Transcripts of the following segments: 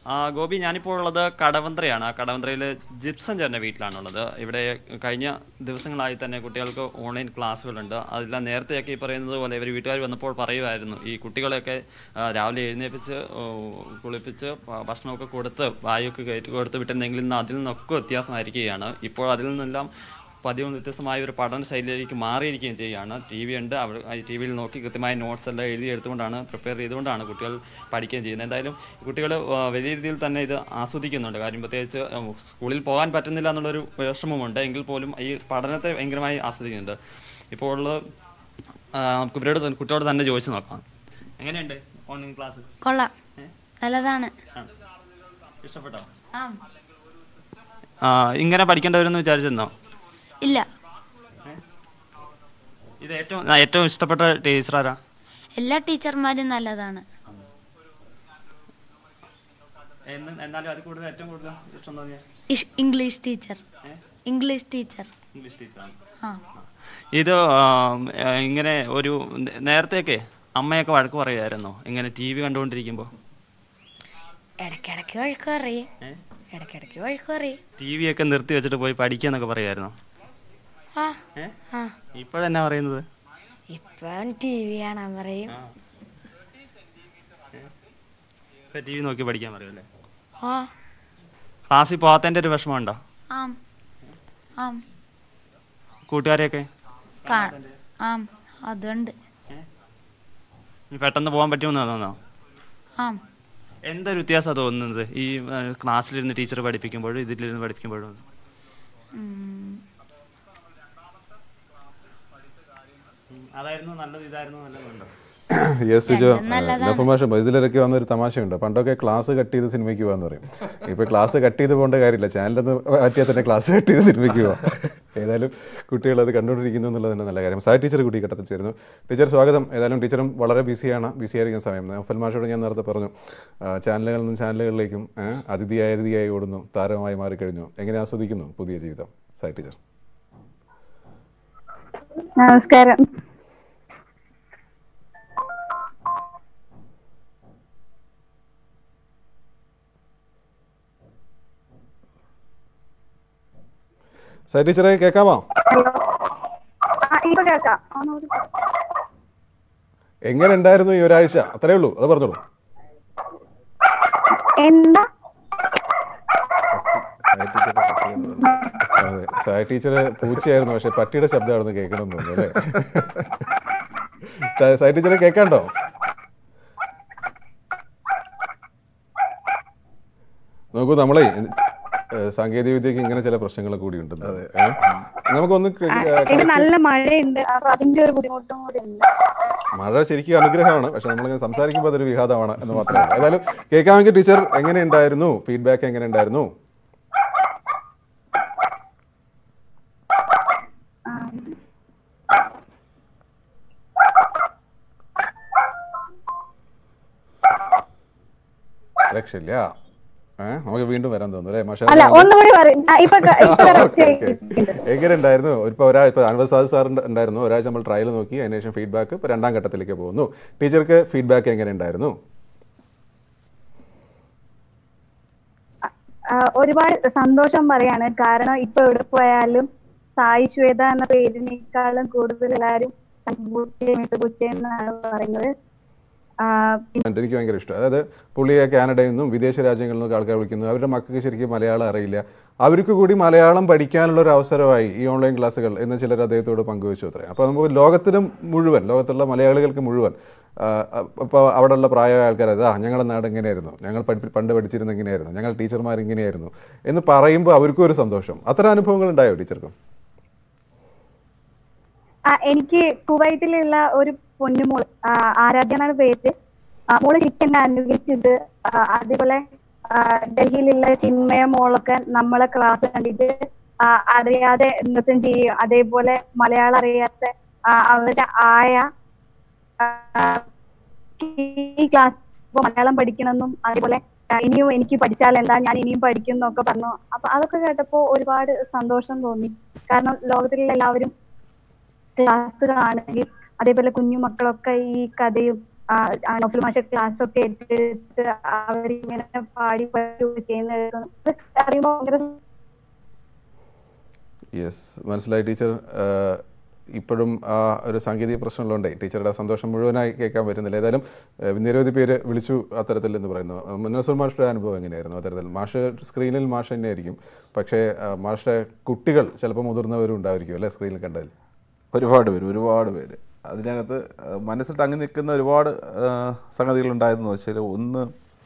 ആ, ഗോപി ഞാനിപ്പോൾ ഉള്ളത് കടവന്ത്രയാണ് ആ കടവന്ത്രയിൽ ജിപ്സൺ ചേട്ടൻ്റെ വീട്ടിലാണുള്ളത് ഇവിടെ കഴിഞ്ഞ ദിവസങ്ങളായി തന്നെ കുട്ടികൾക്ക് ഓൺലൈൻ ക്ലാസ്സുകളുണ്ട് അതെല്ലാം നേരത്തെയൊക്കെ ഈ പറയുന്നത് പോലെ ഇവർ വീട്ടുകാർ വന്നപ്പോൾ പറയുമായിരുന്നു ഈ കുട്ടികളെയൊക്കെ ആ, രാവിലെ എഴുന്നേൽപ്പിച്ച് ഓ, കുളിപ്പിച്ച് ഭ- ഭക്ഷണമൊക്കെ കൊടുത്ത് വായുവൊക്കെ കയറ്റി കൊടുത്ത് വിട്ടിരുന്നെങ്കിൽ ഇന്ന് അതിൽ നിന്നൊക്കെ വ്യത്യാസമായിരിക്കുകയാണ് ഇപ്പോൾ അതിൽ നിന്നെല്ലാം പതിവ് വ്യത്യസ്തമായ ഒരു പഠന ശൈലിയിലേക്ക് മാറിയിരിക്കുകയും ചെയ്യുകയാണ് ടി വി ഉണ്ട് അവർ ടി വിയിൽ നോക്കി കൃത്യമായ നോട്ട്സ് എല്ലാം എഴുതി എടുത്തുകൊണ്ടാണ് പ്രിപ്പയർ ചെയ്തുകൊണ്ടാണ് കുട്ടികൾ പഠിക്കുകയും ചെയ്യുന്നത് എന്തായാലും കുട്ടികൾ വലിയ രീതിയിൽ തന്നെ ഇത് ആസ്വദിക്കുന്നുണ്ട് കാര്യം പ്രത്യേകിച്ച് ഉം, സ്കൂളിൽ പോകാൻ പറ്റുന്നില്ല എന്നുള്ളൊരു വിഷമമുണ്ട് എങ്കിൽ പോലും ഈ പഠനത്തെ ഭയങ്കരമായി ആസ്വദിക്കുന്നുണ്ട് ഇപ്പോൾ ഉള്ളത് ആ, നമുക്ക് ഇവരോട് തന്നെ- കുട്ടിയോട് തന്നെ ചോദിച്ചു നോക്കാം എങ്ങനെയുണ്ട് ഓൺലൈൻ ക്ലാസ് കൊള്ളാം നല്ലതാണ് ഇഷ്ടപ്പെട്ടോ ആ ആ, ഇങ്ങനെ പഠിക്കേണ്ടവരെന്ന് വിചാരിച്ചിരുന്നോ ഇല്ല ഇത് ഏറ്റവും ആ, ഏറ്റവും ഇഷ്ടപ്പെട്ട ടീച്ചർ ആരാ എല്ലാ ടീച്ചർമാരും നല്ലതാണ് എന്ന് എന്നാലും അത് കൂടുതൽ ഏറ്റവും കൂടുതൽ ഇഷ്ടം തോന്നിയ ഇഷ്- English teacher English teacher English ടീച്ചറാണ് ആ ഇത് ആം, ഏ, ഇങ്ങനെ ഒരു നേ- നേരത്തെയൊക്കെ അമ്മയൊക്കെ വഴക്ക് പറയുമായിരുന്നോ ഇങ്ങനെ ടി വി കണ്ടുകൊണ്ടിരിക്കുമ്പോൾ ഇടയ്ക്കിടയ്ക്ക് വഴക്ക് പറയും ഇടയ്ക്കിടയ്ക്ക് വഴക്ക് പറയും ടി വി ഒക്കെ നിർത്തി വെച്ചിട്ട് പോയി പഠിക്കാന്നൊക്കെ പറയുമായിരുന്നോ ആ ഏ ആ ഇപ്പോഴെന്നാ പറയുന്നത് ഇപ്പം ടി വി കാണാൻ പറയും ഇപ്പം ടി വി നോക്കി പഠിക്കാൻ പറയുമല്ലേ ആ ക്ലാസ്സിൽ പോകാത്തതിൻ്റെ ഒരു വിഷമമുണ്ടോ ആം ആം കൂട്ടുകാരെയൊക്കെ കാ ആം അതുണ്ട് ഇനി പെട്ടെന്ന് പോകാൻ പറ്റുമെന്ന് തോന്നുന്നോ ആം എന്തൊരു വ്യത്യാസമാണ് തോന്നുന്നത് ഈ ആ, ക്ലാസ്സിലിരുന്ന് ടീച്ചർ പഠിപ്പിക്കുമ്പോഴും ഇതിലിരുന്ന് പഠിപ്പിക്കുമ്പോഴും ഉം. അതായിരുന്നു നല്ലത് ഇതായിരുന്നു നല്ലതുണ്ടോ യെസ് ടീച്ചർ ഇൻഫർമേഷൻ ഇതിലൊക്കെ വന്ന ഒരു തമാശയുണ്ട് പണ്ടൊക്കെ ക്ലാസ് കട്ട് ചെയ്ത് സിനിമയ്ക്ക് പോകാന്ന് പറയും ഇപ്പൊ ക്ലാസ് കട്ട് ചെയ്ത് പോകേണ്ട കാര്യമില്ല ചാനലൊന്ന് മാറ്റിയാൽ തന്നെ ക്ലാസ് കട്ട് ചെയ്ത് സിനിമയ്ക്ക് പോവാം ഏതായാലും കുട്ടികൾ അത് കണ്ടുകൊണ്ടിരിക്കുന്നു എന്നുള്ളത് തന്നെ നല്ല കാര്യം സായി ടീച്ചർ കൂടി ഘട്ടത്തിൽ ചേരുന്നു ടീച്ചർ സ്വാഗതം ഏതായാലും ടീച്ചറും വളരെ ബിസിയാണ് ബിസി ആയിരിക്കുന്ന സമയം നൗഫൽ മാഷോട് ഞാൻ നേരത്തെ പറഞ്ഞു ആ, ചാനലുകളിൽ നിന്നും ചാനലുകളിലേക്കും ഏ, അതിഥിയായി അതിഥിയായി ഓടുന്നു താരമായി മാറിക്കഴിഞ്ഞു എങ്ങനെ ആസ്വദിക്കുന്നു പുതിയ ജീവിതം സായി ടീച്ചർ നമസ്കാരം സായി ടീച്ചറെ കേൾക്കാമോ ഹലോ ആ ഇപ്പൊ കേൾക്കാം ഒന്നുകൂടി പറ. എങ്ങനെ ഉണ്ടായിരുന്നു ഈ ഒരാഴ്ച അത്രേ ഉള്ളൂ അത് പറഞ്ഞോളൂ എന്താ സായി ടീച്ചറുടെ പട്ടിയാണ്. അതെ സായി ടീച്ചർ പൂച്ചയായിരുന്നു പക്ഷെ പട്ടിയുടെ ശബ്ദമാണെന്ന് കേൾക്കണം തോന്നുന്നു അല്ലേ ത- സായി ടീച്ചറെ കേൾക്കാണ്ടോ നോക്കൂ നമ്മളെ സാങ്കേതിക വിദ്യക്ക് ഇങ്ങനെ ചില പ്രശ്നങ്ങൾ കൂടി ഉണ്ട് നമുക്കൊന്ന് ക- ഇത് നല്ല മഴയുണ്ട് അപ്പൊ അതിന്റെ ഒരു ബുദ്ധിമുട്ടും കൂടി ഉണ്ട് മഴ ശരിക്കും അനുഗ്രഹമാണ് പക്ഷെ നമ്മളിങ്ങനെ സംസാരിക്കുമ്പോൾ അതൊരു വിഘാതമാണ് എന്ന് മാത്രമേ ഉള്ളൂ. ഏതായാലും കേൾക്കാമെങ്കിൽ ടീച്ചർ എങ്ങനെ ഉണ്ടായിരുന്നു ഫീഡ്ബാക്ക് എങ്ങനെ ഉണ്ടായിരുന്നു രക്ഷയില്ല ഏഹ് നമുക്ക് വീണ്ടും വരാൻ തോന്നുന്നു അല്ലേ മാഷാ അല്ല ഒന്നുകൂടി പറയും ആ, ഇപ്പൊ ക- ഇപ്പൊ correct ആയി. എങ്ങനെ ഉണ്ടായിരുന്നു ഇപ്പൊ ഒരാഴ്ച ഇപ്പൊ അൻവർ സാദ് സാർ ഉണ്ടായിരുന്നു ഒരാഴ്ച നമ്മൾ ട്രയൽ നോക്കി അതിനുശേഷം ഫീഡ്ബാക്ക് ഇപ്പൊ രണ്ടാം ഘട്ടത്തിലേക്ക് പോകുന്നു ടീച്ചർക്ക് ഫീഡ്ബാക്ക് എങ്ങനെ ഉണ്ടായിരുന്നു ആ, ഒരുപാട് സന്തോഷം പറയാണ് കാരണം ഇപ്പൊ എവിടെ പോയാലും സായി ശ്വേത എന്ന പേരിനേക്കാളും കൂടുതൽ എല്ലാരും പൂച്ചയെ മിട്ടുപൂച്ചയെ എന്നാണ് പറയുന്നത് ആ, എനിക്ക് ഭയങ്കര ഇഷ്ടം അതായത് പുള്ളിയെ കാനഡയിൽ നിന്നും വിദേശ രാജ്യങ്ങളിൽ നിന്നൊക്കെ ആൾക്കാർ വിളിക്കുന്നു അവരുടെ മക്കൾക്ക് ശരിക്കും മലയാളം അറിയില്ല അവർക്ക് കൂടി മലയാളം പഠിക്കാനുള്ള ഒരു അവസരമായി ഈ ഓൺലൈൻ ക്ലാസ്സുകൾ എന്ന് ചിലർ അദ്ദേഹത്തോട് പങ്കുവച്ചു അത്രേ അപ്പോൾ നമുക്ക് ലോകത്തിനും മുഴുവൻ ലോകത്തുള്ള മലയാളികൾക്ക് മുഴുവൻ ഇപ്പോൾ അവിടെയുള്ള പ്രായമായ ആൾക്കാർ അതാ ഞങ്ങളുടെ നാട് ഇങ്ങനെയായിരുന്നു ഞങ്ങൾ പഠി പണ്ട് പഠിച്ചിരുന്ന ഇങ്ങനെയായിരുന്നു ഞങ്ങൾ ടീച്ചർമാർ ഇങ്ങനെയായിരുന്നു എന്ന് പറയുമ്പോൾ അവർക്കും ഒരു സന്തോഷം അത്തരം അനുഭവങ്ങൾ ഉണ്ടായോ ടീച്ചർക്കും ആ, എനിക്ക് കുവൈറ്റിലുള്ള ഒരു പൊന്നുമോൾ ആ, ആരാധ്യ എന്നാണ് പേര് ആ, മോള് ശരിക്കും എന്നെ അനുകരിച്ചിട്ട് ആ, അതേപോലെ ആ, ഡൽഹിയിലുള്ള ചിന്മയ മോളൊക്കെ നമ്മളെ ക്ലാസ് കണ്ടിട്ട് ആ, അറിയാതെ നൃത്തം ചെയ്യും അതേപോലെ മലയാളം അറിയാത്ത ആ, അവരുടെ ആയ ആ, ഈ ക്ലാസ് മലയാളം പഠിക്കണമെന്നും അതേപോലെ ആ, ഇനിയും എനിക്ക് പഠിച്ചാൽ എന്താ ഞാൻ ഇനിയും പഠിക്കും എന്നൊക്കെ പറഞ്ഞു അപ്പൊ അതൊക്കെ കേട്ടപ്പോ ഒരുപാട് സന്തോഷം തോന്നി കാരണം ലോകത്തിലുള്ള എല്ലാവരും ക്ലാസ് കാണുകയും അതേപോലെ കുഞ്ഞു മക്കളൊക്കെ ഈ കഥയും നൗഫൽ മാഷ ക്ലാസ് ഒക്കെ എടുത്ത് അവരിങ്ങനെ പാടി പാടി ചെയ്യുന്നത് അറിയുമ്പോൾ ഭയങ്കര യെസ് മനസ്സിലായി ടീച്ചർ ആഹ് ഇപ്പോഴും ആ ഒരു സാങ്കേതിക പ്രശ്നമുള്ളതുകൊണ്ടേ ടീച്ചറുടെ സന്തോഷം മുഴുവനായി കേൾക്കാൻ പറ്റുന്നില്ല ഏതായാലും ആഹ് നിരവധി പേര് വിളിച്ചു അത്തരത്തിൽ എന്ന് പറയുന്നു മുന്നോസർ മാഷയുടെ അനുഭവം എങ്ങനെയായിരുന്നു അത്തരത്തിൽ മാഷ് സ്ക്രീനിൽ മാഷ് തന്നെയായിരിക്കും പക്ഷേ ആഹ് മാഷയുടെ കുട്ടികൾ ചിലപ്പോൾ മുതിർന്നവരും ഉണ്ടായിരിക്കും അല്ലേ സ്ക്രീനിൽ കണ്ടതിൽ ഒരുപാട് പേര് ഒരുപാട് പേര് അതിനകത്ത് ആ, മനസ്സിൽ തങ്ങി നിൽക്കുന്ന ഒരുപാട് സംഗതികളുണ്ടായെന്ന് വെച്ചാൽ ഒന്ന്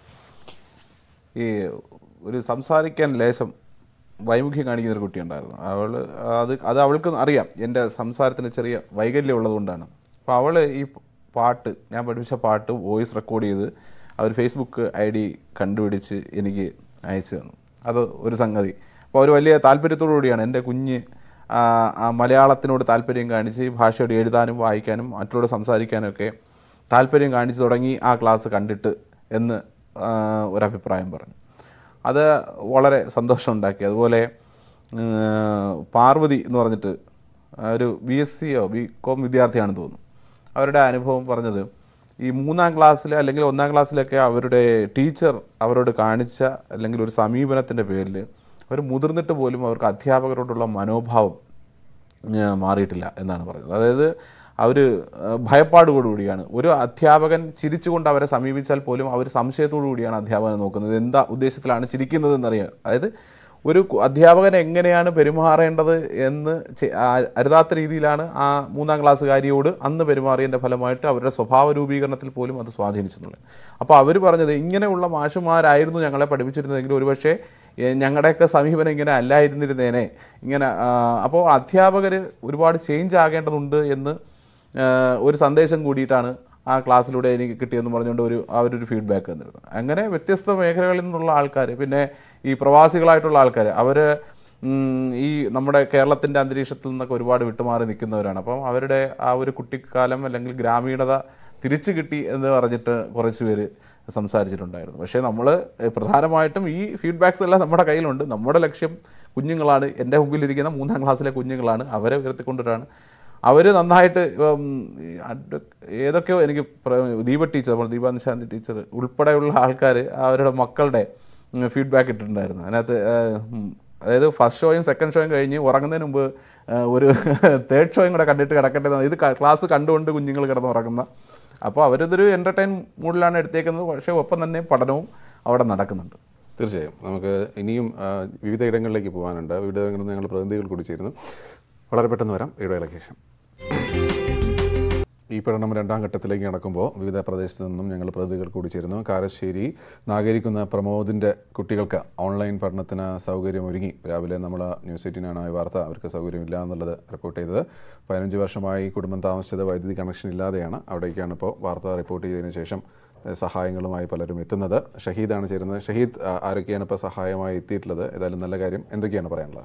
ഈ ഒരു സംസാരിക്കാൻ ലേശം വൈമുഖ്യം കാണിക്കുന്ന ഒരു കുട്ടിയുണ്ടായിരുന്നു അവൾ അത് അത് അവൾക്ക് അറിയാം എൻ്റെ സംസാരത്തിന് ചെറിയ വൈകല്യം ഉള്ളതുകൊണ്ടാണ് അപ്പോൾ അവൾ ഈ പാട്ട് ഞാൻ പഠിപ്പിച്ച പാട്ട് വോയിസ് റെക്കോർഡ് ചെയ്ത് അവർ ഫേസ്ബുക്ക് ഐ ഡി കണ്ടുപിടിച്ച് എനിക്ക് അയച്ചു തന്നു അത് ഒരു സംഗതി അപ്പോൾ അവർ വലിയ താല്പര്യത്തോടു കൂടിയാണ് എൻ്റെ കുഞ്ഞ് ആ, ആ മലയാളത്തിനോട് താല്പര്യം കാണിച്ച് ഈ ഭാഷയോട് എഴുതാനും വായിക്കാനും മറ്റുള്ളവരോട് സംസാരിക്കാനും ഒക്കെ താല്പര്യം കാണിച്ചു തുടങ്ങി ആ ക്ലാസ് കണ്ടിട്ട് എന്ന് ആ, ഒരഭിപ്രായം പറഞ്ഞു അത് വളരെ സന്തോഷമുണ്ടാക്കി അതുപോലെ ഏർ, പാർവതി എന്ന് പറഞ്ഞിട്ട് ഒരു ബി എസ് സിയോ ബി കോം വിദ്യാർത്ഥിയാണെന്ന് തോന്നുന്നു അവരുടെ അനുഭവം പറഞ്ഞത് ഈ മൂന്നാം ക്ലാസ്സിൽ അല്ലെങ്കിൽ ഒന്നാം ക്ലാസ്സിലൊക്കെ അവരുടെ ടീച്ചർ അവരോട് കാണിച്ച അല്ലെങ്കിൽ ഒരു സമീപനത്തിൻ്റെ പേരിൽ അവർ മുതിർന്നിട്ട് പോലും അവർക്ക് അധ്യാപകരോടുള്ള മനോഭാവം ഏഹ് മാറിയിട്ടില്ല എന്നാണ് പറഞ്ഞത് അതായത് അവർ ഭയപ്പാടോടുകൂടിയാണ് ഒരു അധ്യാപകൻ ചിരിച്ചുകൊണ്ട് അവരെ സമീപിച്ചാൽ പോലും അവർ സംശയത്തോടു കൂടിയാണ് അധ്യാപകനെ നോക്കുന്നത് എന്താ ഉദ്ദേശത്തിലാണ് ചിരിക്കുന്നത് എന്നറിയാം അതായത് ഒരു കു- അധ്യാപകൻ എങ്ങനെയാണ് പെരുമാറേണ്ടത് എന്ന് ചെ- ആ- അരുതാത്ത രീതിയിലാണ് ആ മൂന്നാം ക്ലാസ്സുകാരിയോട് അന്ന് പെരുമാറിയതിൻ്റെ ഫലമായിട്ട് അവരുടെ സ്വഭാവ രൂപീകരണത്തിൽ പോലും അത് സ്വാധീനിച്ചെന്നുള്ളത് അപ്പോൾ അവർ പറഞ്ഞത് ഇങ്ങനെയുള്ള മാഷുമാരായിരുന്നു ഞങ്ങളെ പഠിപ്പിച്ചിരുന്നതെങ്കിൽ ഒരുപക്ഷെ ഏ, ഞങ്ങളുടെയൊക്കെ സമീപനം ഇങ്ങനെ അല്ലായിരുന്നിരുന്നേനെ ഇങ്ങനെ അപ്പോൾ അധ്യാപകർ ഒരുപാട് ചേഞ്ച് ആകേണ്ടതുണ്ട് എന്ന് ആ, ഒരു സന്ദേശം കൂടിയിട്ടാണ് ആ ക്ലാസ്സിലൂടെ എനിക്ക് കിട്ടിയെന്ന് പറഞ്ഞുകൊണ്ട് ഒരു അവരൊരു ഫീഡ്ബാക്ക് തന്നിരുന്നത് അങ്ങനെ വ്യത്യസ്ത മേഖലകളിൽ നിന്നുള്ള ആൾക്കാർ പിന്നെ ഈ പ്രവാസികളായിട്ടുള്ള ആൾക്കാർ അവർ ഈ നമ്മുടെ കേരളത്തിൻ്റെ അന്തരീക്ഷത്തിൽ നിന്നൊക്കെ ഒരുപാട് വിട്ടുമാറി നിൽക്കുന്നവരാണ് അപ്പം അവരുടെ ആ ഒരു കുട്ടിക്കാലം അല്ലെങ്കിൽ ഗ്രാമീണത തിരിച്ചു കിട്ടി എന്ന് പറഞ്ഞിട്ട് കുറച്ച് പേര് സംസാരിച്ചിട്ടുണ്ടായിരുന്നു പക്ഷേ നമ്മൾ പ്രധാനമായിട്ടും ഈ ഫീഡ്ബാക്സ് എല്ലാം നമ്മുടെ കയ്യിലുണ്ട് നമ്മുടെ ലക്ഷ്യം കുഞ്ഞുങ്ങളാണ് എൻ്റെ മുമ്പിലിരിക്കുന്ന മൂന്നാം ക്ലാസ്സിലെ കുഞ്ഞുങ്ങളാണ് അവരെ ഉയർത്തിക്കൊണ്ടുവരാണ് അവർ നന്നായിട്ട് ഇപ്പം ഈ അഡ്വ- ഏതൊക്കെയോ എനിക്ക് പ്ര- ദീപ ടീച്ചർ നമ്മൾ ദീപ നിശാന്തി ടീച്ചർ ഉൾപ്പെടെയുള്ള ആൾക്കാർ അവരുടെ മക്കളുടെ ഫീഡ്ബാക്ക് ഇട്ടിട്ടുണ്ടായിരുന്നു അതിനകത്ത് ഏഹ്, ഉം, അതായത് ഫസ്റ്റ് ഷോയും സെക്കൻഡ് ഷോയും കഴിഞ്ഞ് ഉറങ്ങുന്നതിന് മുമ്പ് ഏഹ്, ഒരു തേർഡ് ഷോയും കൂടെ കണ്ടിട്ട് കിടക്കട്ടെ എന്ന് ഇത് ക്ലാസ് കണ്ടുകൊണ്ട് കുഞ്ഞുങ്ങൾ കിടന്ന് ഉറങ്ങുന്ന അപ്പോൾ അവരിതൊരു എൻ്റർടൈൻ മൂഡിലാണ് എടുത്തേക്കുന്നത് പക്ഷേ ഒപ്പം തന്നെ പഠനവും അവിടെ നടക്കുന്നുണ്ട് തീർച്ചയായും നമുക്ക് ഇനിയും ആ, വിവിധ ഇടങ്ങളിലേക്ക് പോകാനുണ്ട് വിവിധ ഇടങ്ങളിൽ നിന്ന് ഞങ്ങൾ പ്രതിനിധികൾ കൂടി ചേരുന്നു വളരെ പെട്ടെന്ന് വരാം ഇടവേളയ്ക്ക് ശേഷം ഈ പഠനം രണ്ടാം ഘട്ടത്തിലേക്ക് നടക്കുമ്പോൾ വിവിധ പ്രദേശത്തു നിന്നും ഞങ്ങൾ പ്രതിനിധികൾ കൂടി ചേരുന്നു കാരശ്ശേരി നാഗരിക്കുന്ന പ്രമോദിൻ്റെ കുട്ടികൾക്ക് ഓൺലൈൻ പഠനത്തിന് സൗകര്യം ഒരുങ്ങി രാവിലെ നമ്മൾ ന്യൂസ് എയ്റ്റീനാണ് ഈ വാർത്ത അവർക്ക് സൗകര്യമില്ല എന്നുള്ളത് റിപ്പോർട്ട് ചെയ്തത് പതിനഞ്ച് വർഷമായി കുടുംബം താമസിച്ചത് വൈദ്യുതി കണക്ഷൻ ഇല്ലാതെയാണ് അവിടേക്കാണ് ഇപ്പോൾ വാർത്ത റിപ്പോർട്ട് ചെയ്തതിന് ശേഷം ഏഹ്, സഹായങ്ങളുമായി പലരും എത്തുന്നത് ഷഹീദാണ് ചേരുന്നത് ഷഹീദ് ആ, ആരൊക്കെയാണ് ഇപ്പോൾ സഹായമായി എത്തിയിട്ടുള്ളത് ഏതായാലും നല്ല കാര്യം എന്തൊക്കെയാണ് പറയാനുള്ളത്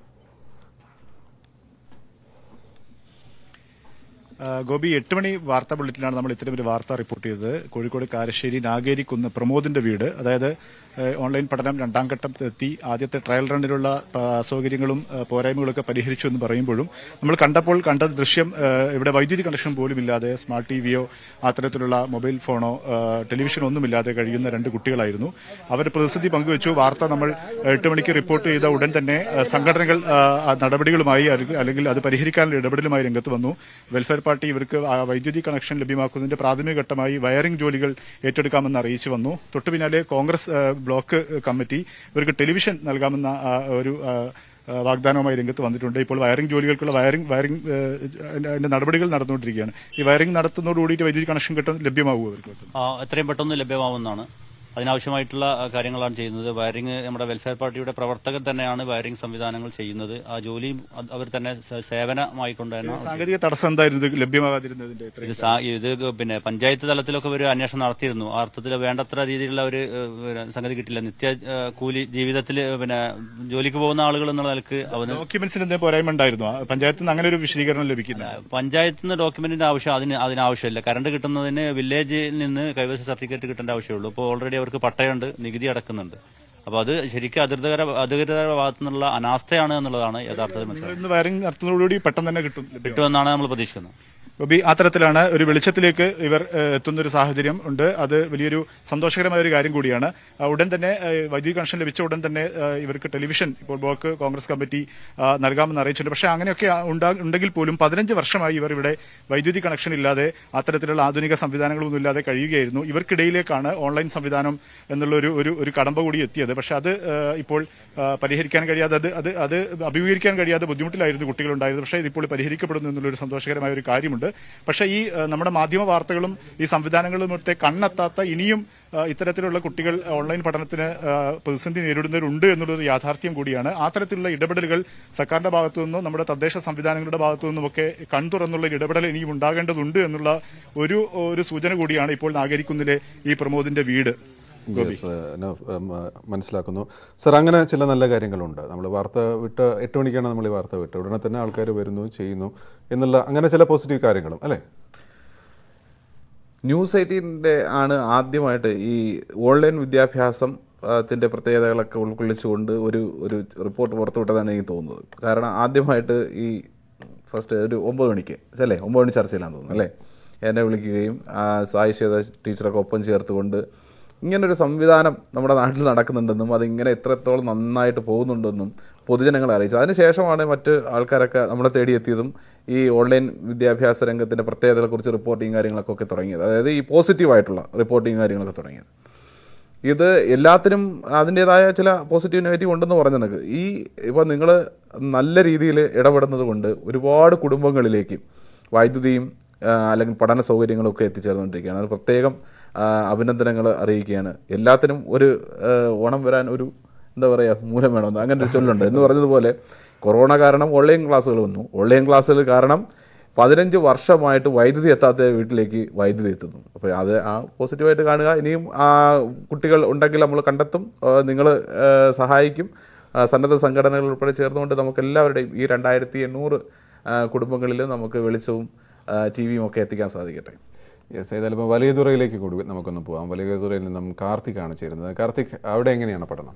ആ, ഗോപി എട്ട് മണി വാർത്താ ബുള്ളറ്റിനാണ് നമ്മൾ ഇത്തരം ഒരു വാർത്ത റിപ്പോർട്ട് ചെയ്തത് കോഴിക്കോട് കാരശ്ശേരി നാഗേരിക്കുന്ന് പ്രമോദിന്റെ വീട് അതായത് ഏ, ഓൺലൈൻ പഠനം രണ്ടാം ഘട്ടത്തിലെത്തി ആദ്യത്തെ ട്രയൽ റണ്ണിലുള്ള ആ, അസൗകര്യങ്ങളും ആ, പോരായ്മകളൊക്കെ പരിഹരിച്ചു എന്ന് പറയുമ്പോഴും നമ്മൾ കണ്ടപ്പോൾ കണ്ട ദൃശ്യം ആ, ഇവിടെ വൈദ്യുതി കണക്ഷൻ പോലും ഇല്ലാതെ സ്മാർട്ട് ടി വിയോ അത്തരത്തിലുള്ള മൊബൈൽ ഫോണോ ആ, ടെലിവിഷനോ ഒന്നുമില്ലാതെ കഴിയുന്ന രണ്ട് കുട്ടികളായിരുന്നു അവർ പ്രതിസന്ധി പങ്കുവച്ചു വാർത്ത നമ്മൾ എട്ട് മണിക്ക് റിപ്പോർട്ട് ചെയ്ത ഉടൻ തന്നെ ആ, സംഘടനകൾ ആ, ആ നടപടികളുമായി അല്ലെങ്കിൽ- അല്ലെങ്കിൽ അത് പരിഹരിക്കാനുള്ള ഇടപെടലുമായി രംഗത്ത് വന്നു വെൽഫെയർ പാർട്ടി ഇവർക്ക് ആ വൈദ്യുതി കണക്ഷൻ ലഭ്യമാക്കുന്നതിന്റെ പ്രാഥമിക ഘട്ടമായി വയറിംഗ് ജോലികൾ ഏറ്റെടുക്കാമെന്ന് അറിയിച്ചു വന്നു തൊട്ടു പിന്നാലെ കോൺഗ്രസ് ആ, ബ്ലോക്ക് കമ്മിറ്റി ഇവർക്ക് ടെലിവിഷൻ നൽകാമെന്ന ആ, ഒരു ആ, ആ, വാഗ്ദാനവുമായി രംഗത്ത് വന്നിട്ടുണ്ട് ഇപ്പോൾ വയറിംഗ് ജോലികൾക്കുള്ള വയറിംഗ് വയറിംഗ് ആ, അതിന്റെ- അതിന്റെ നടപടികൾ നടന്നുകൊണ്ടിരിക്കുകയാണ് ഈ വയറിംഗ് നടത്തുന്നതോടുകൂടിയിട്ട് വൈദ്യുതി കണക്ഷൻ കിട്ടാൻ ലഭ്യമാകുമോ അവർക്ക് ആ, എത്രയും പെട്ടെന്ന് ലഭ്യമാവുന്നതാണ് അതിനാവശ്യമായിട്ടുള്ള ആ, കാര്യങ്ങളാണ് ചെയ്യുന്നത് വയറിംഗ് നമ്മുടെ വെൽഫെയർ പാർട്ടിയുടെ പ്രവർത്തകർ തന്നെയാണ് വയറിംഗ് സംവിധാനങ്ങൾ ചെയ്യുന്നത് ആ ജോലിയും അത് അവർ തന്നെ സ- സേവനമായിക്കൊണ്ട് തന്നെ സാങ്കേതിക തടസ്സം എന്തായിരുന്നു ഇത് ലഭ്യമാകാതിരുന്നതിന്റെ ഇത്രയും ഇത് സാ- ഇത് പിന്നെ പഞ്ചായത്ത് തലത്തിലൊക്കെ ഒരു അന്വേഷണം നടത്തിയിരുന്നു ആ അർത്ഥത്തിൽ വേണ്ടത്ര രീതിയിലുള്ള ഒരു ഏഹ്, പിന്നെ സംഗതി കിട്ടില്ല നിത്യ ഏഹ്, കൂലി ജീവിതത്തിൽ പിന്നെ ജോലിക്ക് പോകുന്ന ആളുകൾ എന്നുള്ള നിലക്ക് അവന് ഡോക്യുമെന്റ്സിന് എന്തെങ്കിലും പോരായ്മ ഉണ്ടായിരുന്നു പഞ്ചായത്തിൽ നിന്ന് അങ്ങനെ ഒരു വിശദീകരണം ലഭിക്കില്ല പഞ്ചായത്തിൽ നിന്ന് ഡോക്യുമെന്റിന്റെ ആവശ്യം അതിന് അതിനാവശ്യമില്ല കറണ്ട് കിട്ടുന്നതിന് വില്ലേജിൽ നിന്ന് കൈവശ സർട്ടിഫിക്കറ്റ് കിട്ടേണ്ട ആവശ്യമുള്ളൂ ഇപ്പോൾ ഓൾറെഡി അവർക്ക് പട്ടയമുണ്ട് നികുതി അടക്കുന്നുണ്ട് അപ്പോൾ അത് ശരിക്കും അധികൃതര അധികൃതരുടെ ഭാഗത്തു നിന്നുള്ള അനാസ്ഥയാണ് എന്നുള്ളതാണ് യഥാർത്ഥത്തിൽ മനസ്സിലാക്കുന്നത് ഇന്ന് വയറിംഗ് നടത്തുന്നതോടുകൂടി പെട്ടെന്ന് തന്നെ കിട്ടും ലഭ്യം. കിട്ടുമെന്നാണ് നമ്മൾ പ്രതീക്ഷിക്കുന്നത് ഗോപി അത്തരത്തിലാണ് ഒരു വെളിച്ചത്തിലേക്ക് ഇവർ ഏഹ്, എത്തുന്ന ഒരു സാഹചര്യം ഉണ്ട് അത് വലിയൊരു സന്തോഷകരമായ ഒരു കാര്യം കൂടിയാണ് ആ, ഉടൻ തന്നെ ഏഹ്, വൈദ്യുതി കണക്ഷൻ ലഭിച്ച ഉടൻ തന്നെ ഏഹ്, ഇവർക്ക് ടെലിവിഷൻ ഇപ്പോൾ ബ്ലോക്ക് കോൺഗ്രസ് കമ്മിറ്റി ആ, നൽകാമെന്ന് അറിയിച്ചിട്ടുണ്ട് പക്ഷേ അങ്ങനെയൊക്കെ ഉണ്ടാ- ഉണ്ടെങ്കിൽ പോലും പതിനഞ്ച് വർഷമായി ഇവർ ഇവിടെ വൈദ്യുതി കണക്ഷൻ ഇല്ലാതെ അത്തരത്തിലുള്ള ആധുനിക സംവിധാനങ്ങളൊന്നും ഇല്ലാതെ കഴിയുകയായിരുന്നു ഇവർക്കിടയിലേക്കാണ് ഓൺലൈൻ സംവിധാനം എന്നുള്ള ഒരു ഒരു ഒരു കടമ്പ കൂടി എത്തിയത് പക്ഷെ അത് ഏഹ്, ഇപ്പോൾ ആ, പരിഹരിക്കാൻ കഴിയാതെ അത് അത് അത് അഭിമുഖീകരിക്കാൻ കഴിയാതെ ബുദ്ധിമുട്ടിലായിരുന്നു കുട്ടികളുണ്ടായിരുന്നത് പക്ഷേ ഇതിപ്പോൾ പരിഹരിക്കപ്പെടുന്നു എന്നുള്ള ഒരു സന്തോഷകരമായ ഒരു കാര്യമുണ്ട് പക്ഷേ ഈ ഏഹ്, നമ്മുടെ മാധ്യമ വാർത്തകളും ഈ സംവിധാനങ്ങളും ഒക്കെ കണ്ണെത്താത്ത ഇനിയും ആ, ഇത്തരത്തിലുള്ള കുട്ടികൾ ഓൺലൈൻ പഠനത്തിന് ആ, പ്രതിസന്ധി നേരിടുന്നവരുണ്ട് എന്നുള്ളൊരു യാഥാർത്ഥ്യം കൂടിയാണ് അത്തരത്തിലുള്ള ഇടപെടലുകൾ സർക്കാരിന്റെ ഭാഗത്തു നിന്നും നമ്മുടെ തദ്ദേശ സംവിധാനങ്ങളുടെ ഭാഗത്തു നിന്നുമൊക്കെ കൺതുറന്നുള്ള ഒരു ഇടപെടൽ ഇനിയും ഉണ്ടാകേണ്ടതുണ്ട് എന്നുള്ള ഒരു ഒരു സൂചന കൂടിയാണ് ഇപ്പോൾ നാഗരിക്കുന്നിലെ ഈ പ്രമോദിന്റെ വീട് Gopi Yes, uh, no, um, uh, മനസ്സിലാക്കുന്നു സർ അങ്ങനെ ചില നല്ല കാര്യങ്ങളുണ്ട് നമ്മൾ വാർത്ത വിട്ട് എട്ട് മണിക്കാണ് നമ്മൾ ഈ വാർത്ത വിട്ട് ഉടനെ തന്നെ ആൾക്കാർ വരുന്നു ചെയ്യുന്നു എന്നുള്ള അങ്ങനെ ചില പോസിറ്റീവ് കാര്യങ്ങളും അല്ലേ ന്യൂസ് എയ്റ്റീൻ്റെ ആണ് ആദ്യമായിട്ട് ഈ ഓൺലൈൻ വിദ്യാഭ്യാസം ത്തിൻ്റെ പ്രത്യേകതകളൊക്കെ ഉൾക്കൊള്ളിച്ചുകൊണ്ട് ഒരു ഒരു റിപ്പോർട്ട് പുറത്തുവിട്ടതാണ് എനിക്ക് തോന്നുന്നത് കാരണം ആദ്യമായിട്ട് ഈ ഫസ്റ്റ് ഒരു ഒമ്പത് മണിക്ക് അല്ലേ ഒമ്പത് മണി ചർച്ചയിലാന്ന് തോന്നുന്നു അല്ലേ എന്നെ വിളിക്കുകയും ആ, സായി ശ്വേത ടീച്ചറൊക്കെ ഒപ്പം ചേർത്തുകൊണ്ട് ഇങ്ങനൊരു സംവിധാനം നമ്മുടെ നാട്ടിൽ നടക്കുന്നുണ്ടെന്നും അതിങ്ങനെ എത്രത്തോളം നന്നായിട്ട് പോകുന്നുണ്ടെന്നും പൊതുജനങ്ങളെ അറിയിച്ചു അതിനുശേഷമാണ് മറ്റ് ആൾക്കാരൊക്കെ നമ്മളെ തേടിയെത്തിയതും ഈ ഓൺലൈൻ വിദ്യാഭ്യാസ രംഗത്തിൻ്റെ പ്രത്യേകതകളെക്കുറിച്ച് റിപ്പോർട്ടിങ് കാര്യങ്ങളൊക്കെ ഒക്കെ തുടങ്ങിയത് അതായത് ഈ പോസിറ്റീവായിട്ടുള്ള റിപ്പോർട്ടിങ് കാര്യങ്ങളൊക്കെ തുടങ്ങിയത് ഇത് എല്ലാത്തിനും അതിൻ്റെതായ ചില പോസിറ്റീവ് നെഗറ്റീവ് ഉണ്ടെന്ന് പറഞ്ഞു നിനക്ക് ഈ ഇപ്പോൾ നിങ്ങൾ നല്ല രീതിയിൽ ഇടപെടുന്നത് കൊണ്ട് ഒരുപാട് കുടുംബങ്ങളിലേക്ക് വൈദ്യുതിയും ആ, അല്ലെങ്കിൽ പഠന സൗകര്യങ്ങളും ഒക്കെ എത്തിച്ചേർന്നുകൊണ്ടിരിക്കുകയാണ് അത് പ്രത്യേകം അഭിനന്ദനങ്ങൾ അറിയിക്കുകയാണ് എല്ലാത്തിനും ഒരു ആ, ഓണം വരാൻ ഒരു എന്താ പറയുക മൂലം വേണമെന്ന് അങ്ങനെ ഒരു ചൊല്ലുണ്ട് എന്ന് പറഞ്ഞതുപോലെ കൊറോണ കാരണം ഓൺലൈൻ ക്ലാസ്സുകൾ വന്നു ഓൺലൈൻ ക്ലാസ്സുകൾ കാരണം പതിനഞ്ച് വർഷമായിട്ട് വൈദ്യുതി എത്താത്ത വീട്ടിലേക്ക് വൈദ്യുതി എത്തുന്നു അപ്പോൾ അത് ആ പോസിറ്റീവായിട്ട് കാണുക ഇനിയും ആ കുട്ടികൾ ഉണ്ടെങ്കിൽ നമ്മൾ കണ്ടെത്തും നിങ്ങൾ സഹായിക്കും ആ, സന്നദ്ധ സംഘടനകൾ ഉൾപ്പെടെ ചേർന്നുകൊണ്ട് നമുക്ക് എല്ലാവരുടെയും ഈ രണ്ടായിരത്തി എണ്ണൂറ് കുടുംബങ്ങളിൽ നമുക്ക് വെളിച്ചവും ടി വിയും ഒക്കെ എത്തിക്കാൻ സാധിക്കട്ടെ യെസ് ഏതായാലും ഇപ്പോൾ വലിയതുറയിലേക്ക് കൂടി നമുക്കൊന്ന് പോകാം വലിയതുറയിൽ നിന്നും കാർത്തിക്കാണ് ചേരുന്നത് കാർത്തിക് അവിടെ എങ്ങനെയാണ് പഠനം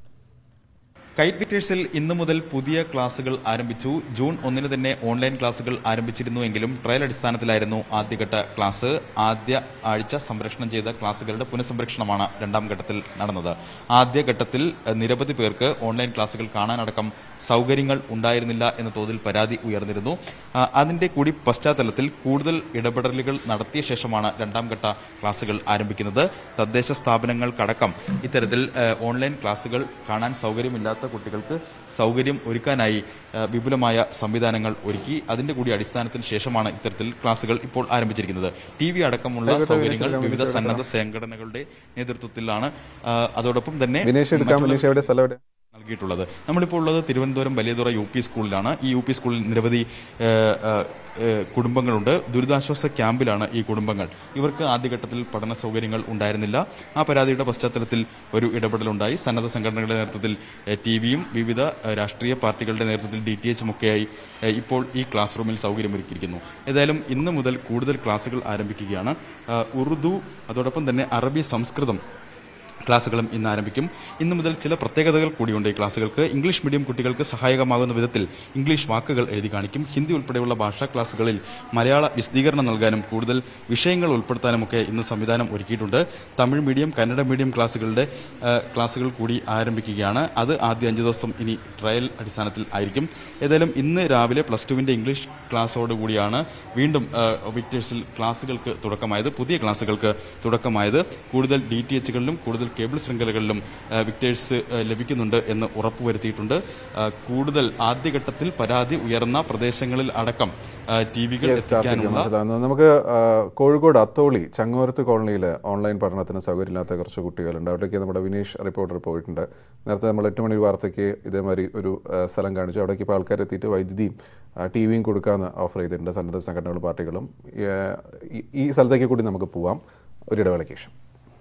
കൈറ്റ് വിക്ടേഴ്സിൽ ഇന്നു മുതൽ പുതിയ ക്ലാസുകൾ ആരംഭിച്ചു ജൂൺ ഒന്നിന് തന്നെ ഓൺലൈൻ ക്ലാസുകൾ ആരംഭിച്ചിരുന്നുവെങ്കിലും ട്രയൽ അടിസ്ഥാനത്തിലായിരുന്നു ആദ്യഘട്ട ക്ലാസ് ആദ്യ ആഴ്ച സംരക്ഷണം ചെയ്ത ക്ലാസുകളുടെ പുനഃസംരക്ഷണമാണ് രണ്ടാം ഘട്ടത്തിൽ നടന്നത് ആദ്യഘട്ടത്തിൽ എഹ്, നിരവധി പേർക്ക് ഓൺലൈൻ ക്ലാസുകൾ കാണാനടക്കം സൗകര്യങ്ങൾ ഉണ്ടായിരുന്നില്ല എന്ന തോതിൽ പരാതി ഉയർന്നിരുന്നു ആ, അതിന്റെ കൂടി പശ്ചാത്തലത്തിൽ കൂടുതൽ ഇടപെടലുകൾ നടത്തിയ ശേഷമാണ് രണ്ടാം ഘട്ട ക്ലാസുകൾ ആരംഭിക്കുന്നത് തദ്ദേശ സ്ഥാപനങ്ങൾക്കടക്കം ഇത്തരത്തിൽ ഏഹ്, ഓൺലൈൻ ക്ലാസുകൾ കാണാൻ സൗകര്യമില്ലാത്ത കുട്ടികൾക്ക് സൗകര്യം ഒരുക്കാനായി ഏഹ്, വിപുലമായ സംവിധാനങ്ങൾ ഒരുക്കി അതിന്റെ കൂടി അടിസ്ഥാനത്തിന് ശേഷമാണ് ഇത്തരത്തിൽ ക്ലാസുകൾ ഇപ്പോൾ ആരംഭിച്ചിരിക്കുന്നത് ടി വി അടക്കമുള്ള സൗകര്യങ്ങൾ വിവിധ സന്നദ്ധ സംഘടനകളുടെ നേതൃത്വത്തിലാണ് ആ, അതോടൊപ്പം തന്നെ വിനേഷ് എടുക്കാം മറ്റുള്ള- വിനേഷ് എവിടെ സ്ഥലം എവിടെ നൽകിയിട്ടുള്ളത് നമ്മളിപ്പോൾ ഉള്ളത് തിരുവനന്തപുരം വലിയതുറ യു പി സ്കൂളിലാണ് ഈ യു പി സ്കൂളിൽ നിരവധി ഏഹ്, ഏഹ്, ഏഹ്, കുടുംബങ്ങളുണ്ട് ദുരിതാശ്വാസ ക്യാമ്പിലാണ് ഈ കുടുംബങ്ങൾ ഇവർക്ക് ആദ്യഘട്ടത്തിൽ പഠന സൗകര്യങ്ങൾ ഉണ്ടായിരുന്നില്ല ആ പരാതിയുടെ പശ്ചാത്തലത്തിൽ ഒരു ഇടപെടലുണ്ടായി സന്നദ്ധ സംഘടനകളുടെ നേതൃത്വത്തിൽ ടി വിയും വിവിധ ഏഹ്, രാഷ്ട്രീയ പാർട്ടികളുടെ നേതൃത്വത്തിൽ ഡി ടി എച്ചും ഒക്കെയായി ഏഹ്, ഇപ്പോൾ ഈ ക്ലാസ് റൂമിൽ സൗകര്യമൊരുക്കിയിരിക്കുന്നു ഏതായാലും ഇന്ന് മുതൽ കൂടുതൽ ക്ലാസുകൾ ആരംഭിക്കുകയാണ് ഏഹ്, ഉറുദു അതോടൊപ്പം തന്നെ അറബി സംസ്കൃതം ക്ലാസുകളും ഇന്ന് ആരംഭിക്കും ഇന്നു മുതൽ ചില പ്രത്യേകതകൾ കൂടിയുണ്ട് ഈ ക്ലാസുകൾക്ക് ഇംഗ്ലീഷ് മീഡിയം കുട്ടികൾക്ക് സഹായകമാകുന്ന വിധത്തിൽ ഇംഗ്ലീഷ് വാക്കുകൾ എഴുതി കാണിക്കും ഹിന്ദി ഉൾപ്പെടെയുള്ള ഭാഷാ ക്ലാസുകളിൽ മലയാള വിശദീകരണം നൽകാനും കൂടുതൽ വിഷയങ്ങൾ ഉൾപ്പെടുത്താനുമൊക്കെ ഇന്ന് സംവിധാനം ഒരുക്കിയിട്ടുണ്ട് തമിഴ് മീഡിയം കന്നഡ മീഡിയം ക്ലാസുകളുടെ ആ, ക്ലാസുകൾ കൂടി ആരംഭിക്കുകയാണ് അത് ആദ്യ അഞ്ച് ദിവസം ഇനി ട്രയൽ അടിസ്ഥാനത്തിൽ ആയിരിക്കും ഏതായാലും ഇന്ന് രാവിലെ പ്ലസ് ടുവിന്റെ ഇംഗ്ലീഷ് ക്ലാസ്സോട് കൂടിയാണ് വീണ്ടും ആ, വിക്ടേഴ്സിൽ ക്ലാസുകൾക്ക് തുടക്കമായത് പുതിയ ക്ലാസുകൾക്ക് തുടക്കമായത് കൂടുതൽ ഡി ടി എച്ചുകളിലും കൂടുതൽ കേബിൾ ശൃംഖലകളിലും ആ, വിക്ടേഴ്സ് ആ, ലഭിക്കുന്നുണ്ട് എന്ന് ഉറപ്പുവരുത്തിയിട്ടുണ്ട് ആ, കൂടുതൽ ആദ്യഘട്ടത്തിൽ പരാതി ഉയർന്ന പ്രദേശങ്ങളിൽ അടക്കം ടി വികൾ Yes, കാർത്തിക് എത്തിക്കാനുള്ള മനസ്സിലാകുന്നു നമുക്ക് ആ, കോഴിക്കോട് അത്തോളി ചങ്ങോരത്ത് കോളനിയിൽ ഓൺലൈൻ പഠനത്തിന് സൗകര്യമില്ലാത്ത കുറച്ച് കുട്ടികളുണ്ട് അവിടേക്ക് നമ്മുടെ വിനീഷ് റിപ്പോർട്ടർ പോയിട്ടുണ്ട് നേരത്തെ നമ്മൾ എട്ട് മണി വാർത്തയ്ക്ക് ഇതേമാതിരി ഒരു ആ, സ്ഥലം കാണിച്ചു അവിടേക്ക് ഇപ്പോൾ ആൾക്കാർ എത്തിയിട്ട് വൈദ്യുതിയും ടി വിയും കൊടുക്കാമെന്ന് ഓഫർ ചെയ്തിട്ടുണ്ട് സന്നദ്ധ സംഘടനകളും പാർട്ടികളും ഏ, ഈ- ഈ സ്ഥലത്തേക്ക് കൂടി നമുക്ക് പോവാം ഒരു ഇടവേളയ്ക്ക് ശേഷം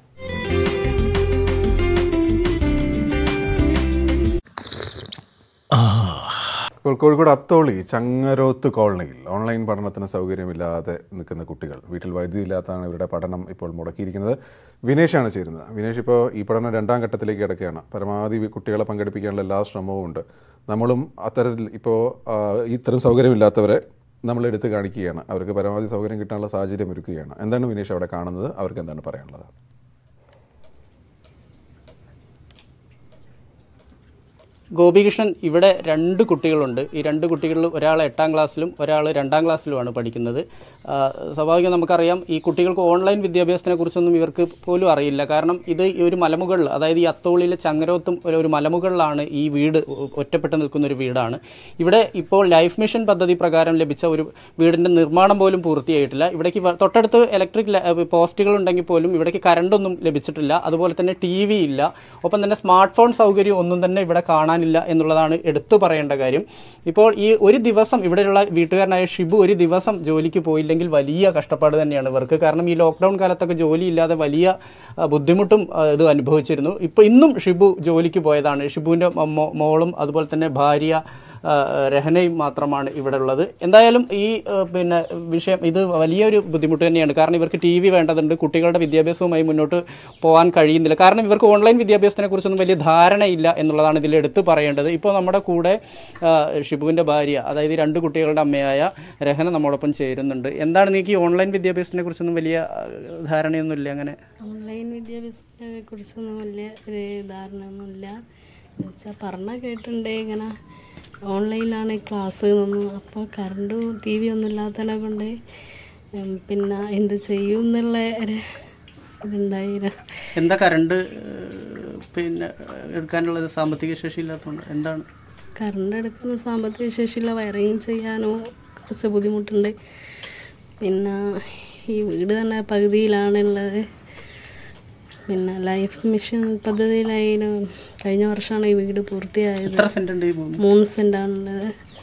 ഇപ്പോൾ കോഴിക്കോട് അത്തോളി ചങ്ങരോത്ത് കോളനിയിൽ ഓൺലൈൻ പഠനത്തിന് സൗകര്യമില്ലാതെ നിൽക്കുന്ന കുട്ടികൾ വീട്ടിൽ വൈദ്യുതി ഇല്ലാത്തതാണ് ഇവരുടെ പഠനം ഇപ്പോൾ മുടക്കിയിരിക്കുന്നത് വിനേഷാണ് ചേരുന്നത് വിനേഷ് ഇപ്പോൾ ഈ പഠനം രണ്ടാം ഘട്ടത്തിലേക്ക് കിടക്കുകയാണ് പരമാവധി കുട്ടികളെ പങ്കെടുപ്പിക്കാനുള്ള എല്ലാ ശ്രമവും ഉണ്ട് നമ്മളും അത്തരത്തിൽ ഇപ്പോൾ ആ, ഇത്തരം സൗകര്യമില്ലാത്തവരെ നമ്മൾ എടുത്ത് കാണിക്കുകയാണ് അവർക്ക് പരമാവധി സൗകര്യം കിട്ടാനുള്ള സാഹചര്യം ഒരുക്കുകയാണ് എന്താണ് വിനീഷ് അവിടെ കാണുന്നത് അവർക്ക് എന്താണ് പറയാനുള്ളത് ഗോപികൃഷ്ണൻ ഇവിടെ രണ്ട് കുട്ടികളുണ്ട് ഈ രണ്ട് കുട്ടികളിൽ ഒരാൾ എട്ടാം ക്ലാസ്സിലും ഒരാൾ രണ്ടാം ക്ലാസ്സിലുമാണ് പഠിക്കുന്നത് ആ, സ്വാഭാവികം നമുക്കറിയാം ഈ കുട്ടികൾക്ക് ഓൺലൈൻ വിദ്യാഭ്യാസത്തിനെ കുറിച്ചൊന്നും ഇവർക്ക് പോലും അറിയില്ല കാരണം ഇത് ഈ ഒരു മലമുകളിൽ അതായത് ഈ അത്തോളിയിലെ ചങ്ങരോത്തും ഒരു ഒരു മലമുകളിലാണ് ഈ വീട് ഒ- ഒറ്റപ്പെട്ട് നിൽക്കുന്ന ഒരു വീടാണ് ഇവിടെ ഇപ്പോൾ ലൈഫ് മിഷൻ പദ്ധതി പ്രകാരം ലഭിച്ച ഒരു വീടിൻ്റെ നിർമ്മാണം പോലും പൂർത്തിയായിട്ടില്ല ഇവിടേക്ക് വ- തൊട്ടടുത്ത് ഇലക്ട്രിക് പോസ്റ്റുകൾ ഉണ്ടെങ്കിൽ പോലും ഇവിടേക്ക് കറണ്ടൊന്നും ലഭിച്ചിട്ടില്ല അതുപോലെ തന്നെ ടി വി ഇല്ല ഒപ്പം തന്നെ സ്മാർട്ട് ഫോൺ സൗകര്യം ഒന്നും തന്നെ ഇവിടെ കാണാനില്ല എന്നുള്ളതാണ് എടുത്തു പറയേണ്ട കാര്യം ഇപ്പോൾ ഈ ഒരു ദിവസം ഇവിടെയുള്ള വീട്ടുകാരനായ ഷിബു ഒരു ദിവസം ജോലിക്ക് പോയില്ലെങ്കിൽ വലിയ കഷ്ടപ്പാട് തന്നെയാണ് ഇവർക്ക് കാരണം ഈ ലോക്ക്ഡൗൺ കാലത്തൊക്കെ ജോലി ഇല്ലാതെ വലിയ ആ, ബുദ്ധിമുട്ടും ആ, ഇത് അനുഭവിച്ചിരുന്നു ഇപ്പോൾ ഇന്നും ഷിബു ജോലിക്ക് പോയതാണ് ഷിബുവിൻ്റെ മോ- മോളും അതുപോലെ തന്നെ ഭാര്യ ആ, രഹനയും മാത്രമാണ് ഇവിടെ ഉള്ളത് എന്തായാലും ഈ ആ, പിന്നെ വിഷയം ഇത് വലിയൊരു ബുദ്ധിമുട്ട് തന്നെയാണ് കാരണം ഇവർക്ക് ടി വി വേണ്ടതുണ്ട് കുട്ടികളുടെ വിദ്യാഭ്യാസവുമായി മുന്നോട്ട് പോകാൻ കഴിയുന്നില്ല കാരണം ഇവർക്ക് ഓൺലൈൻ വിദ്യാഭ്യാസത്തിനെ കുറിച്ചൊന്നും വലിയ ധാരണയില്ല എന്നുള്ളതാണ് ഇതിൽ എടുത്തു പറയേണ്ടത് ഇപ്പോൾ നമ്മുടെ കൂടെ ആ, ഷിബുവിൻ്റെ ഭാര്യ അതായത് ഈ രണ്ട് കുട്ടികളുടെ അമ്മയായ രഹന നമ്മോടൊപ്പം ചേരുന്നുണ്ട് എന്താണ് നീക്ക് ഈ ഓൺലൈൻ വിദ്യാഭ്യാസത്തിനെ കുറിച്ചൊന്നും വലിയ ആ, ധാരണയൊന്നുമില്ല അങ്ങനെ ഓൺലൈൻ വിദ്യാഭ്യാസത്തിനെ കുറിച്ചൊന്നും വലിയ ഒരു ധാരണയൊന്നുമില്ല എന്നുവെച്ചാൽ പറഞ്ഞ കേട്ടിട്ടുണ്ട് ഇങ്ങനെ ഓൺലൈനിലാണ് ക്ലാസ് എന്നൊന്നും അപ്പോൾ കറണ്ടും ടി വി ഒന്നും ഇല്ലാത്തതിനെ കൊണ്ട് ഉം, പിന്നെ എന്ത് ചെയ്യും എന്നുള്ള ഒരു ഇതുണ്ടായിരുന്നു എന്താ കറണ്ട് പിന്നെ എടുക്കാനുള്ളത് സാമ്പത്തിക ശേഷി ഇല്ലാത്തതുകൊണ്ട് എന്താണ് കറണ്ട് എടുക്കുന്ന സാമ്പത്തിക ശേഷിയുള്ള വയറിങ് ചെയ്യാനോ കുറച്ച് ബുദ്ധിമുട്ടുണ്ട് പിന്നെ ഈ വീട് തന്നെ പകുതിയിലാണുള്ളത് പിന്നെ ലൈഫ് മിഷൻ പദ്ധതിയിലായാലും കഴിഞ്ഞ വർഷമാണ് ഈ വീട് പൂർത്തിയായത് എത്ര സെന്റ് ഉണ്ട് ഈ ഭൂമി മൂന്ന് സെൻറ്റാണുള്ളത്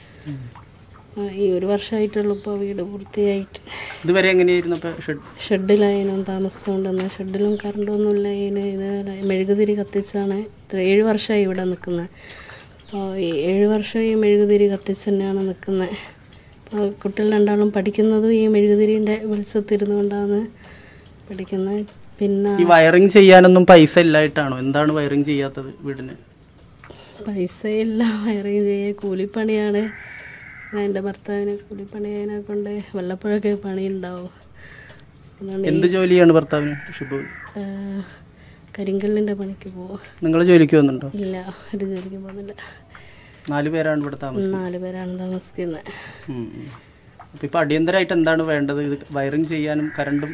ആ, ഈ ഒരു വർഷമായിട്ടുള്ളൂ ഇപ്പോൾ വീട് പൂർത്തിയായിട്ട് ഇതുവരെ എങ്ങനെയായിരുന്നു അപ്പോൾ ഷെഡ് ഷെഡിലായാലും താമസിച്ചുകൊണ്ടിരുന്നത് ഷെഡിലും കറണ്ടൊന്നുമില്ല ഇതിന് ഇത് മെഴുകുതിരി കത്തിച്ചാണ് ഇത്ര ഏഴ് വർഷമായി ഇവിടെ നിൽക്കുന്നത് അപ്പോൾ ഈ ഏഴ് വർഷം ഈ മെഴുകുതിരി കത്തിച്ച് തന്നെയാണ് നിൽക്കുന്നത് അപ്പോൾ കുട്ടികൾ രണ്ടാളും പഠിക്കുന്നതും ഈ മെഴുകുതിരിൻ്റെ വെളിച്ചത്തിരുന്നു കൊണ്ടാണ് പഠിക്കുന്നത് പിന്നെ ഈ വയറിങ് ചെയ്യാനൊന്നും പൈസ ഇല്ലായിട്ടാണോ എന്താണ് വയറിങ് ചെയ്യാത്തത് വീടിന് പൈസയില്ല വയറിങ് ചെയ്യാൻ കൂലിപ്പണിയാണ് എൻ്റെ ഭർത്താവിന് കൂലിപ്പണി അതിനെ കൊണ്ട് വല്ലപ്പോഴൊക്കെ പണി ഉണ്ടാവും അതുകൊണ്ട് എന്ത് ജോലിയാണ് ഭർത്താവിന് ഷിബു ഏഹ്, കരിങ്കല്ലിൻ്റെ പണിക്ക് പോകും നിങ്ങൾ ജോലിക്ക് വന്നുണ്ടോ ഇല്ല ഒരു ജോലിക്ക് പോകുന്നില്ല നാല് പേരാണ് ഇവിടെ താമസം നാല് പേരാണ് താമസിക്കുന്നത് അപ്പോൾ ഇപ്പോൾ അടിയന്തരമായിട്ട് എന്താണ് വേണ്ടത് ഇത് വയറിങ് ചെയ്യാനും കറണ്ടും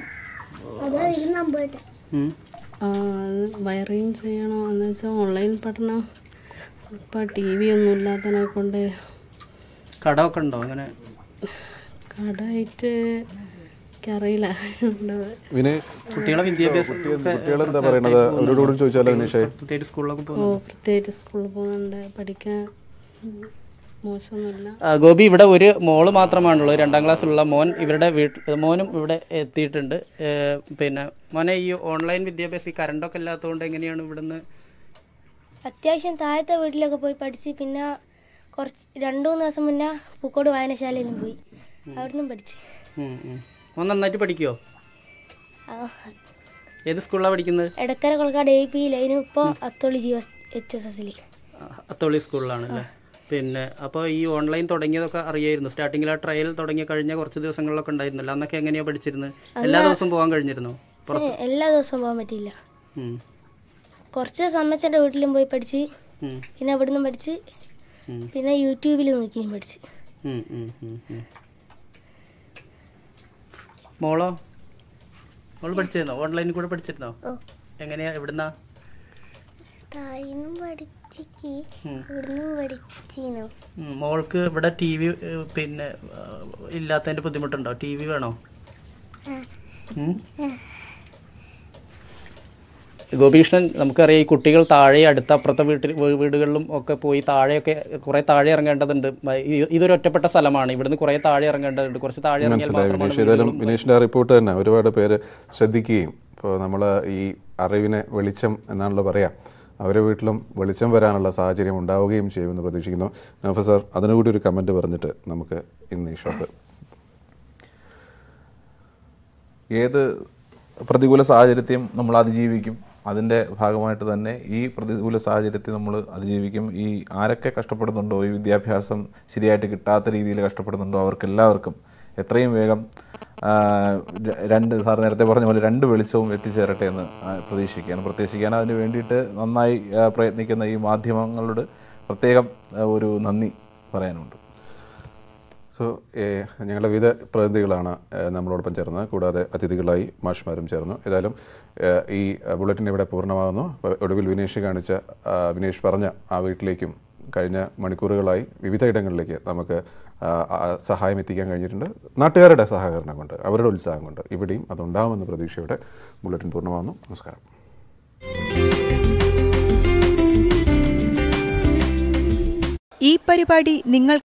ഉം. വയറിങ് ചെയ്യണോ എന്ന് വെച്ചാൽ ഓൺലൈൻ പഠനം ഇപ്പം ടി വി ഒന്നും ഇല്ലാത്തതിനെ കൊണ്ട് കടമൊക്കെ ഉണ്ടോ അങ്ങനെ കടമായിട്ട് എനിക്കറിയില്ല ഉണ്ടോ വിനയ് കുട്ടികളെ വിദ്യാഭ്യാസം കുട്ടികൾ എന്താ പറയണത് അവരോട് കൂടി ചോദിച്ചാലോ വിനീഷേ പ്രത്യേകിച്ച് സ്കൂളിലൊക്കെ ഓ പോകുന്നു പ്രത്യേകിച്ച് സ്കൂളിൽ പോകുന്നുണ്ട് പഠിക്കാൻ ഉം, മോശമൊന്നുമില്ല ആ, ഗോപി ഇവിടെ ഒരു മോള് മാത്രമാണുള്ളത് രണ്ടാം ക്ലാസ്സിലുള്ള മോൻ ഇവരുടെ വീട്ടിൽ മോനും ഇവിടെ എത്തിയിട്ടുണ്ട് ഏ, പിന്നെ മോനെ ഈ ഓൺലൈൻ വിദ്യാഭ്യാസം ഈ കറണ്ടൊക്കെ ഇല്ലാത്തതുകൊണ്ട് എങ്ങനെയാണ് ഇവിടുന്ന് അത്യാവശ്യം താഴത്തെ വീട്ടിലൊക്കെ പോയി പഠിച്ച് പിന്നെ കുറച്ച് രണ്ടു മൂന്ന് ദിവസം മുന്നേ പൂക്കോട് വായനശാലയിലും പോയി അവിടുന്ന് പഠിച്ച് ഉം, ഉം. മോൻ നന്നായിട്ട് പഠിക്കുമോ ആ, ഏത് സ്കൂളിലാണ് പഠിക്കുന്നത് എടക്കര കൊളക്കാട് എ പി ലൈനും ഇപ്പോൾ അത്തോളി ജി എച്ച് എസ് എസിൽ ആ, അത്തോളി സ്കൂളിലാണ് അല്ലേ പിന്നെ അപ്പോൾ ഈ ഓൺലൈൻ തുടങ്ങിയതൊക്കെ അറിയായിരുന്നു സ്റ്റാർട്ടിങ്ങിൽ ആ ട്രയൽ തുടങ്ങിയ കഴിഞ്ഞ കുറച്ച് ദിവസങ്ങളിലൊക്കെ ഉണ്ടായിരുന്നല്ലോ അന്നൊക്കെ എങ്ങനെയാണ് പഠിച്ചിരുന്നത് എല്ലാ ദിവസവും പോകാൻ കഴിഞ്ഞിരുന്നോ പുറത്ത് എല്ലാ ദിവസവും പോകാൻ പറ്റിയില്ല ഉം, കുറച്ച് സമ്മച്ചൻ്റെ വീട്ടിലും പോയി പഠിച്ച് ഉം, പിന്നെ അവിടുന്ന് പഠിച്ച് ഉം. പിന്നെ യൂട്യൂബിൽ നോക്കിയും പഠിച്ച് ഉം, ഉം, ഉം, ഉം. മോളോ മോള് പഠിച്ചിരുന്നോ ഓൺലൈനിൽ കൂടെ പഠിച്ചിരുന്നോ എങ്ങനെയാ എവിടുന്നാ തായിന്നും പഠിച്ചിക്ക് ഉം. ഇവിടുന്നും പഠിച്ചിനു ഉം, മോൾക്ക് ഇവിടെ ടി വി പിന്നെ ആ, ഇല്ലാത്തതിന്റെ ബുദ്ധിമുട്ടുണ്ടോ ടി വി വേണോ ഉം? ഗോപീഷ്ണൻ നമുക്കറിയാം ഈ കുട്ടികൾ താഴെ അടുത്ത അപ്പുറത്തെ വീട്ടിൽ വീ- വീടുകളിലും ഒക്കെ പോയി താഴെയൊക്കെ കുറെ താഴെ ഇറങ്ങേണ്ടതുണ്ട് മ- ഈ- ഇതൊരു ഒറ്റപ്പെട്ട സ്ഥലമാണ് ഇവിടുന്ന് കുറെ താഴെ ഇറങ്ങേണ്ടതുണ്ട് കുറച്ച് താഴെ ഇറങ്ങിയാൽ മനസ്സിലായി മാത്രമാണ് വിനീഷ് ഏതായാലും വിനീഷിൻ്റെ ആ റിപ്പോർട്ട് തന്നെ ഒരുപാട് പേര് ശ്രദ്ധിക്കുകയും ഇപ്പോൾ നമ്മൾ ഈ അറിവിനെ വെളിച്ചം എന്നാണല്ലോ പറയാം അവരുടെ വീട്ടിലും വെളിച്ചം വരാനുള്ള സാഹചര്യം ഉണ്ടാവുകയും ചെയ്യുമെന്ന് പ്രതീക്ഷിക്കുന്നു നൗഫ സാർ അതിനുകൂടി ഒരു കമൻറ്റ് പറഞ്ഞിട്ട് നമുക്ക് ഇന്ന് ഈ ഷോട്ട് ഏത് പ്രതികൂല സാഹചര്യത്തെയും നമ്മൾ അതിജീവിക്കും അതിൻ്റെ ഭാഗമായിട്ട് തന്നെ ഈ പ്രതികൂല സാഹചര്യത്തെ നമ്മൾ അതിജീവിക്കും ഈ ആരൊക്കെ കഷ്ടപ്പെടുന്നുണ്ടോ ഈ വിദ്യാഭ്യാസം ശരിയായിട്ട് കിട്ടാത്ത രീതിയിൽ കഷ്ടപ്പെടുന്നുണ്ടോ അവർക്കെല്ലാവർക്കും എത്രയും വേഗം ആ, ര- രണ്ട് സാർ നേരത്തെ പറഞ്ഞ പോലെ രണ്ട് വെളിച്ചവും എത്തിച്ചേരട്ടെ എന്ന് ആ, പ്രതീക്ഷിക്കുകയാണ് പ്രത്യേകിക്കാൻ അതിന് വേണ്ടിയിട്ട് നന്നായി ആ, പ്രയത്നിക്കുന്ന ഈ മാധ്യമങ്ങളോട് പ്രത്യേകം ആ, ഒരു നന്ദി പറയാനുണ്ട് സോ ഞങ്ങളുടെ വിവിധ പ്രതിനിധികളാണ് ഏഹ്, നമ്മളോടൊപ്പം ചേർന്നത് കൂടാതെ അതിഥികളായി മാഷ്മാരും ചേർന്നു ഏതായാലും ഏഹ്, ഈ ബുള്ളറ്റിൻ ഇവിടെ പൂർണ്ണമാകുന്നു അപ്പോൾ ഒടുവിൽ വിനേഷ് കാണിച്ച ആ, വിനേഷ് പറഞ്ഞ ആ വീട്ടിലേക്കും കഴിഞ്ഞ മണിക്കൂറുകളായി വിവിധ ഇടങ്ങളിലേക്ക് നമുക്ക് ആ, ആ, സഹായം എത്തിക്കാൻ കഴിഞ്ഞിട്ടുണ്ട് നാട്ടുകാരുടെ സഹകരണം കൊണ്ട് അവരുടെ ഉത്സാഹം കൊണ്ട് ഇവിടെയും അതുണ്ടാകുമെന്ന പ്രതീക്ഷയോടെ ബുള്ളറ്റിൻ പൂർണ്ണമാകുന്നു നമസ്കാരം ഈ പരിപാടി നിങ്ങൾ